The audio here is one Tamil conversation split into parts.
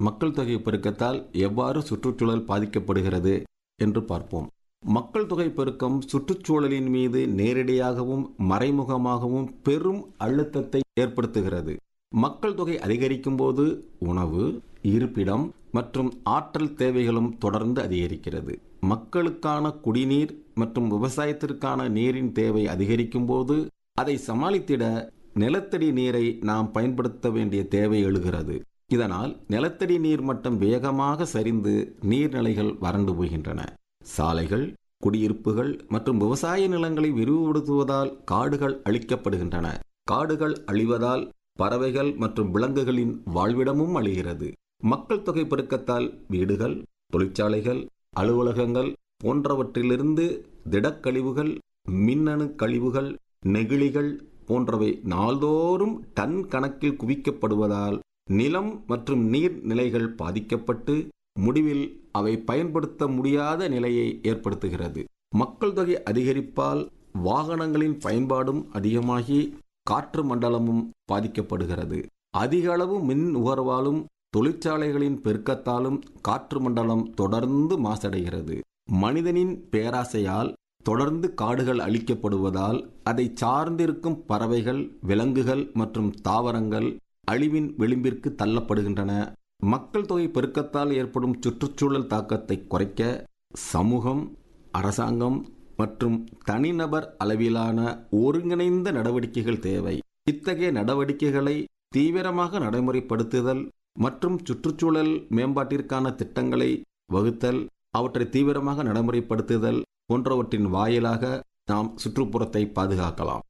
மக்கள் தொகை பெருக்கத்தால் எவ்வாறு சுற்றுச்சூழல் பாதிக்கப்படுகிறது என்று பார்ப்போம் மக்கள் தொகை பெருக்கம் சுற்றுச்சூழலின் மீது நேரடியாகவும் மறைமுகமாகவும் பெரும் அழுத்தத்தை ஏற்படுத்துகிறது மக்கள் தொகை அதிகரிக்கும் போது உணவு இருப்பிடம் மற்றும் ஆற்றல் தேவைகளும் தொடர்ந்து அதிகரிக்கிறது மக்களுக்கான குடிநீர் மற்றும் விவசாயத்திற்கான நீரின் தேவை அதிகரிக்கும் போது அதை சமாளித்திட நிலத்தடி நீரை நாம் பயன்படுத்த வேண்டிய தேவை எழுகிறது இதனால் நிலத்தடி நீர் மட்டம் வேகமாக சரிந்து நீர்நிலைகள் வறண்டு போகின்றன சாலைகள் குடியிருப்புகள் மற்றும் விவசாய நிலங்களை விரிவுபடுத்துவதால் காடுகள் அழிக்கப்படுகின்றன காடுகள் அழிவதால் பறவைகள் மற்றும் விலங்குகளின் வாழ்விடமும் அழிகிறது மக்கள் தொகை பெருக்கத்தால் வீடுகள் தொழிற்சாலைகள் அலுவலகங்கள் போன்றவற்றிலிருந்து திடக்கழிவுகள் மின்னணு கழிவுகள் நெகிழிகள் போன்றவை நாள்தோறும் டன் கணக்கில் குவிக்கப்படுவதால் நிலம் மற்றும் நீர் நிலைகள் பாதிக்கப்பட்டு முடிவில் அவை பயன்படுத்த முடியாத நிலையை ஏற்படுத்துகிறது மக்கள் தொகை அதிகரிப்பால் வாகனங்களின் பயன்பாடும் அதிகமாகி காற்று மண்டலமும் பாதிக்கப்படுகிறது அதிக அளவு மின் நுகர்வாலும் தொழிற்சாலைகளின் பெருக்கத்தாலும் காற்று மண்டலம் தொடர்ந்து மாசடைகிறது மனிதனின் பேராசையால் தொடர்ந்து காடுகள் அழிக்கப்படுவதால் அதை சார்ந்திருக்கும் பறவைகள் விலங்குகள் மற்றும் தாவரங்கள் அழிவின் விளிம்பிற்கு தள்ளப்படுகின்றன மக்கள் தொகை பெருக்கத்தால் ஏற்படும் சுற்றுச்சூழல் தாக்கத்தை குறைக்க சமூகம் அரசாங்கம் மற்றும் தனிநபர் அளவிலான ஒருங்கிணைந்த நடவடிக்கைகள் தேவை இத்தகைய நடவடிக்கைகளை தீவிரமாக நடைமுறைப்படுத்துதல் மற்றும் சுற்றுச்சூழல் மேம்பாட்டிற்கான திட்டங்களை வகுத்தல் அவற்றை தீவிரமாக நடைமுறைப்படுத்துதல் போன்றவற்றின் வாயிலாக நாம் சுற்றுப்புறத்தை பாதுகாக்கலாம்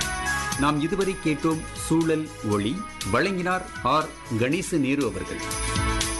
நாம் இதுவரை கேட்டோம் சூழல் ஒளி வழங்கினார் ஆர் கணேச நேரு அவர்கள்